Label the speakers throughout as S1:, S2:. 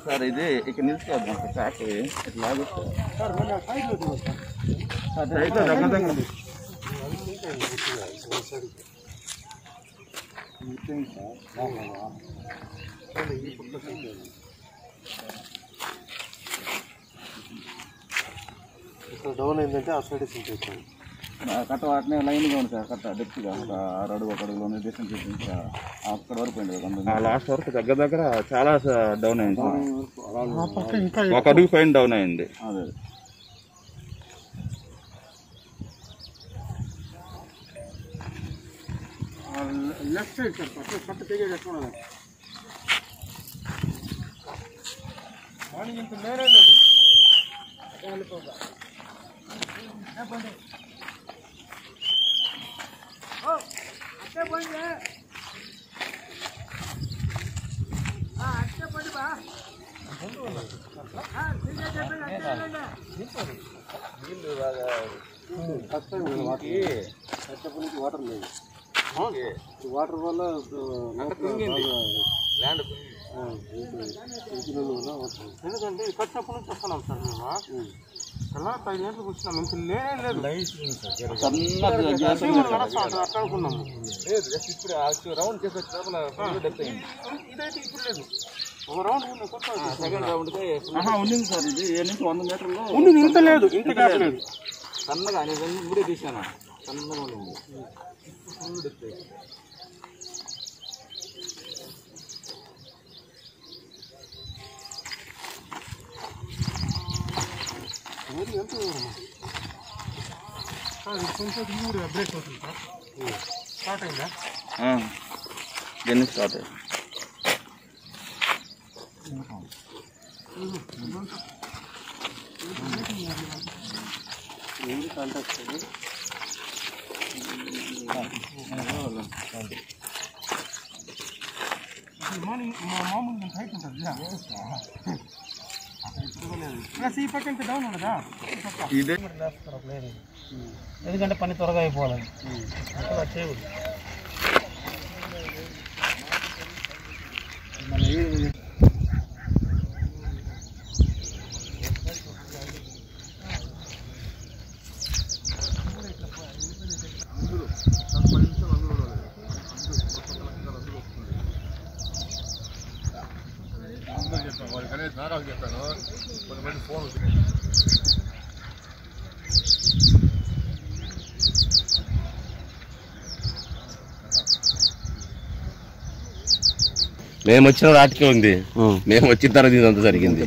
S1: Sir ఇది ఇక్కడ నిలుచుకోవద్దాం sir track ఇట్లా లాగొచ్చు సైడ్ దగ్గర దగ్గర
S2: ఇక్కడ డౌన్ అయిందంటే ఆ సైడ్ సింటేషన్
S1: కట్ట వాటిని లైన్గా ఉంది సార్ కట్ట డెప్త్గా ఒక ఆరు అడుగు ఒక అడుగులో డిస్టెన్స్ ఇంకా అక్కడ వరకు పోయింది లాస్ట్ వరకు దగ్గర దగ్గర చాలా డౌన్ అయింది సార్. ఒక అడుగు పైన డౌన్ అయింది అదే
S2: లెఫ్ట్ సైడ్ సార్ పట్టు పట్టు తెగేది ఎక్కడ వాడికి ఇంత నేరే లేదు వాటర్ లేదు వాటర్ వల్ల ఎందుకంటే ఇది కట్టినప్పటి నుంచి వస్తున్నాం సార్ మేము ఎలా ఐదు గంటలకు వచ్చినాం ఇంత లేనే లేదు
S1: సన్నగా గ్యాస్
S2: మనం నడుస్తాం అట్లా అట్లా అనుకున్నాము
S1: ఇప్పుడు రౌండ్ చేసి వచ్చినప్పుడు డెప్త్ అయింది
S2: ఇదైతే ఇప్పుడు లేదు ఒక రౌండ్ ఉంది కొత్త
S1: సెకండ్ రౌండ్ ఉండింది సార్ ఇది ఏ నుంచి వంద మీటర్లో
S2: ఉంది ఇంత లేదు ఇంత గ్యాప్ లేదు
S1: సన్నగా నేను రెండు మూడే తీసాను సన్నగా ఉండింది ఫుల్ డెప్త్ అయింది
S2: మరి ఎంత దూరమా? సార్ ఇది కొంచెం ఇది కూడా బ్రేక్ అవుతుంది సార్ స్టార్ట్ అయిందా
S1: దీన్ని స్టార్ట్ అయ్యింది
S2: ఏంటి కాంటాక్ట్ అది మార్నింగ్ మా మామూలు ఇంత హైట్ ఉంటుంది ప్లస్ ఈ పక్క ఇంత డౌన్ ఉండదా ఈ పక్క
S1: ఇదే
S2: ఎందుకంటే పని త్వరగా అయిపోవాలని అలా చేయకూడదు
S3: మేము వచ్చిన నాటికే ఉంది మేము వచ్చిన తర్వాత ఇదంతా జరిగింది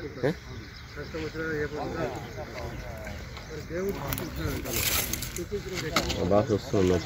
S3: బాగా వస్తుంది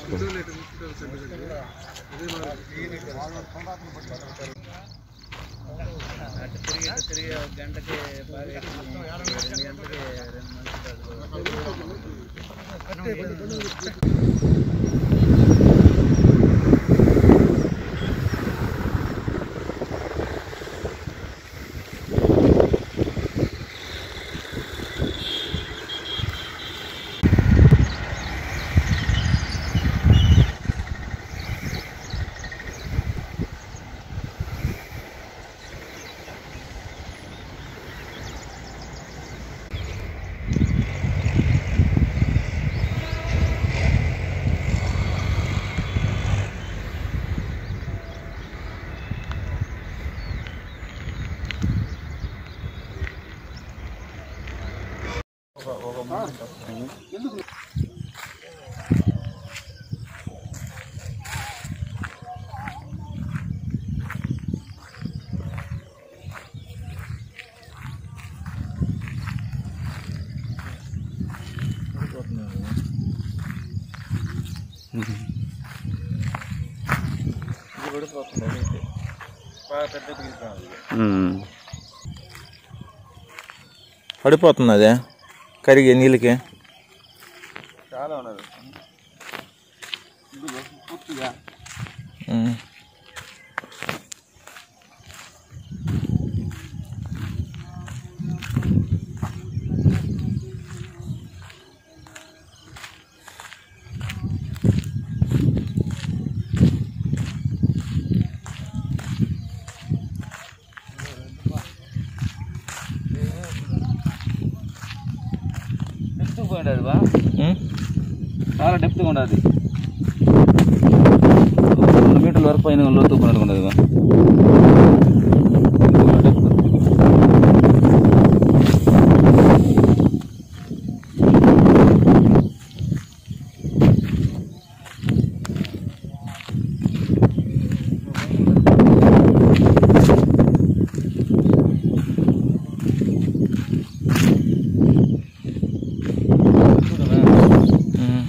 S4: పడిపోతుంది అదే కరిగే నీళ్ళకి
S1: చాలా ఉన్నది ఇదిగో పూర్తిగా
S4: ఉమ్.
S1: పోయింది అది బా
S4: ఉమ్.
S1: చాలా డెప్త్గా ఉండదు ఒక రెండు మీటర్ల వరకు పైన లోతు పోయినట్టు ఉండదు బా depth
S4: um.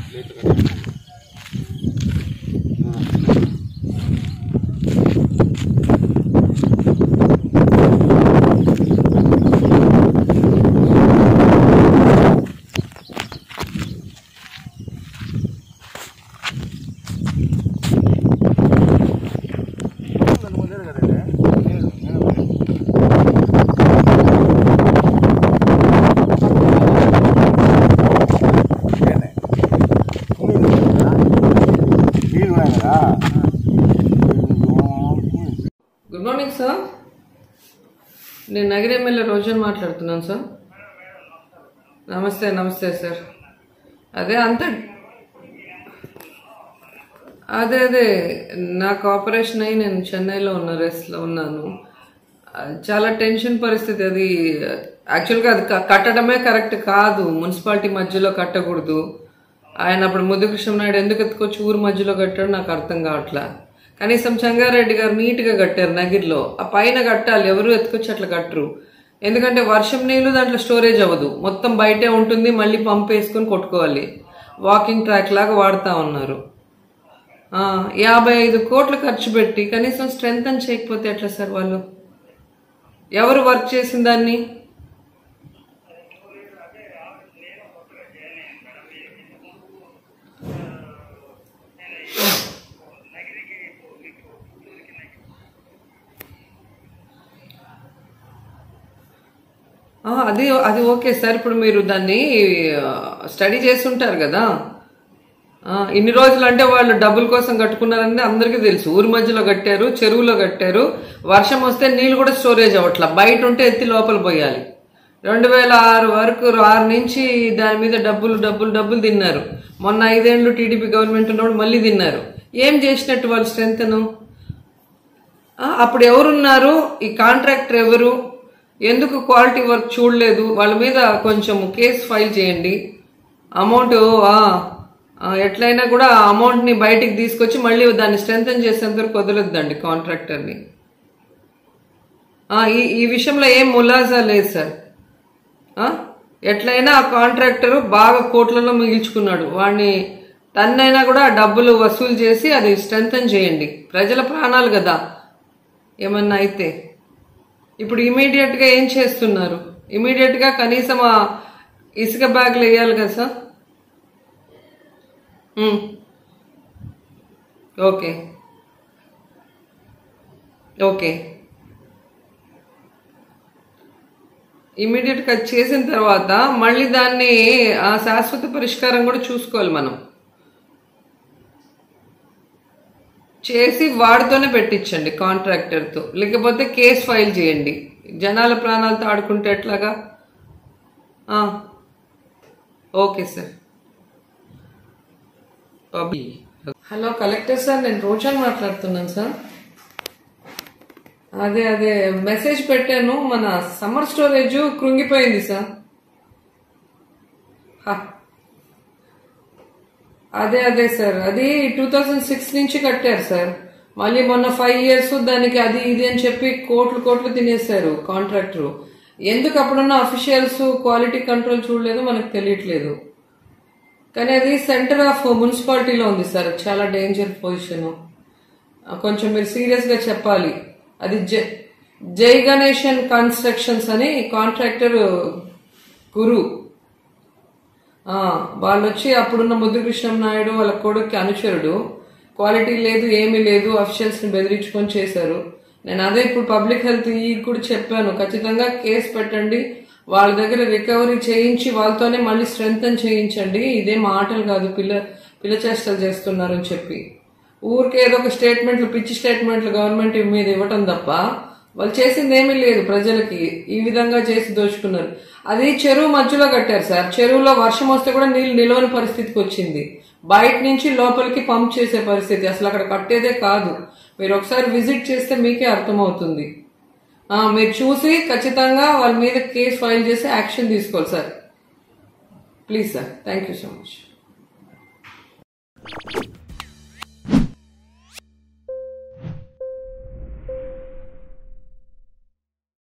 S5: Good morning sir నేను నగర ఎమ్మెల్యే రోజన్ మాట్లాడుతున్నాను సార్ నమస్తే నమస్తే సార్ అదే అంత అదే అదే నాకు ఆపరేషన్ అయ్యి నేను చెన్నైలో ఉన్న రెస్ట్లో ఉన్నాను ఆ, చాలా టెన్షన్ పరిస్థితి అది యాక్చువల్గా అది క- కట్టడమే కరెక్ట్ కాదు మున్సిపాలిటీ మధ్యలో కట్టకూడదు ఆయన అప్పుడు ముద్దుకృష్ణ నాయుడు ఎందుకు ఎత్తుకొచ్చి ఊరు మధ్యలో కట్టాడు నాకు అర్థం కావట్లా కనీసం చంగారెడ్డి గారు నీట్గా కట్టారు నగిరిలో ఆ పైన కట్టాలి ఎవరు ఎత్తుకొచ్చి అట్లా కట్టరు ఎందుకంటే వర్షం నీళ్లు దాంట్లో స్టోరేజ్ అవ్వదు మొత్తం బయటే ఉంటుంది మళ్ళీ పంప్ వేసుకొని కొట్టుకోవాలి వాకింగ్ ట్రాక్ లాగా వాడుతూ ఉన్నారు ఆ, యాభై ఐదు కోట్లు ఖర్చు పెట్టి కనీసం స్ట్రెంగ్ అని చేయకపోతే ఎట్లా సార్ వాళ్ళు ఎవరు వర్క్ చేసిన దాన్ని ఆ, అది అది ఓకే సార్ ఇప్పుడు మీరు దాన్ని స్టడీ చేస్తుంటారు కదా ఆ, ఇన్ని రోజులు అంటే వాళ్ళు డబ్బుల కోసం కట్టుకున్నారని అందరికీ తెలుసు ఊరి మధ్యలో కట్టారు చెరువులో కట్టారు వర్షం వస్తే నీళ్ళు కూడా స్టోరేజ్ అవ్వట్లా బయట ఉంటే ఎత్తి లోపల పోయాలి రెండు వేల ఆరు వరకు ఆరు నుంచి దాని మీద డబ్బులు డబ్బులు డబ్బులు తిన్నారు మొన్న ఐదేళ్లు టీడీపీ గవర్నమెంట్ ఉన్నప్పుడు మళ్ళీ తిన్నారు ఏం చేసినట్టు వాళ్ళు స్ట్రెంగ్త్ను ఆ, అప్పుడు ఎవరున్నారు ఈ కాంట్రాక్టర్ ఎవరు ఎందుకు క్వాలిటీ వర్క్ చూడలేదు వాళ్ళ మీద కొంచెం కేసు ఫైల్ చేయండి అమౌంట్ ఆ, ఆ, ఎట్లయినా కూడా ఆ అమౌంట్ని బయటికి తీసుకొచ్చి మళ్ళీ దాన్ని స్ట్రెంగ్ చేసేంత వరకు వదలొద్దండి కాంట్రాక్టర్ని ఆ, ఈ ఈ విషయంలో ఏం ములాజా లేదు సార్ ఆ? ఎట్లయినా ఆ కాంట్రాక్టర్ బాగా కోట్లలో మిగిల్చుకున్నాడు వాడిని తన్నైనా కూడా ఆ డబ్బులు వసూలు చేసి అది స్ట్రెంగ్ చేయండి ప్రజల ప్రాణాలు కదా ఏమన్నా అయితే ఇప్పుడు ఇమీడియట్ గా ఏం చేస్తున్నారు ఇమీడియట్ గా కనీసం ఆ ఇసుక బ్యాగులు వేయాలి కదా sir um. Okay okay immediate గా చేసిన తర్వాత మళ్ళీ దాన్ని ఆ శాశ్వత పరిష్కారం కూడా చూసుకోవాలి మనం చేసి వాడితోనే పెట్టించండి కాంట్రాక్టర్తో లేకపోతే కేసు ఫైల్ చేయండి జనాల ప్రాణాలతో ఆడుకుంటే ఎట్లాగా ఆ, okay sir hello collector sir నేను రోజాన్ మాట్లాడుతున్నాను సార్ అదే అదే మెసేజ్ పెట్టాను మన సమ్మర్ స్టోరేజ్ కృంగిపోయింది సార్ హా. అదే అదే సార్ అది టూ థౌజండ్ సిక్స్ నుంచి కట్టారు సార్ మళ్ళీ మొన్న ఫైవ్ ఇయర్స్ దానికి అది ఇది అని చెప్పి కోట్లు కోట్లు తినేశారు కాంట్రాక్టర్ ఎందుకు అప్పుడున్న అఫీషియల్స్ క్వాలిటీ కంట్రోల్ చూడలేదు మనకు తెలియట్లేదు కానీ అది సెంటర్ ఆఫ్ మున్సిపాలిటీలో ఉంది సార్ చాలా డేంజర్ పొజిషన్ కొంచెం మీరు సీరియస్ గా చెప్పాలి అది జై జై గణేషన్ కన్స్ట్రక్షన్స్ అని కాంట్రాక్టర్ గురు ఆ, వాళ్ళు వచ్చి అప్పుడున్న ముద్దుకృష్ణం నాయుడు వాళ్ళ కొడుక్కి అనుచరుడు క్వాలిటీ లేదు ఏమీ లేదు అఫీషియల్స్ ని బెదిరించుకొని చేశారు నేను అదే ఇప్పుడు పబ్లిక్ హెల్త్ ఈ కూడా చెప్పాను ఖచ్చితంగా కేసు పెట్టండి వాళ్ళ దగ్గర రికవరీ చేయించి వాళ్ళతోనే మళ్ళీ స్ట్రెంగ్ చేయించండి ఇదేం ఆటలు కాదు పిల్ల పిల్ల చేష్టలు చేస్తున్నారని చెప్పి ఊరికే ఏదో ఒక స్టేట్మెంట్లు పిచ్చి స్టేట్మెంట్లు గవర్నమెంట్ మీద ఇవ్వటం తప్ప వాళ్ళు చేసింది ఏమీ లేదు ప్రజలకి ఈ విధంగా చేసి దోచుకున్నారు అది చెరువు మధ్యలో కట్టారు సార్ చెరువులో వర్షం వస్తే కూడా నీళ్ళు నిలవని పరిస్థితికి వచ్చింది బయట నుంచి లోపలికి పంప్ చేసే పరిస్థితి అసలు అక్కడ కట్టేదే కాదు మీరు ఒకసారి విజిట్ చేస్తే మీకే అర్థమవుతుంది ఆ, మీరు చూసి ఖచ్చితంగా వాళ్ళ మీద కేసు ఫైల్ చేసి యాక్షన్ తీసుకోవాలి sir please sir thank you so much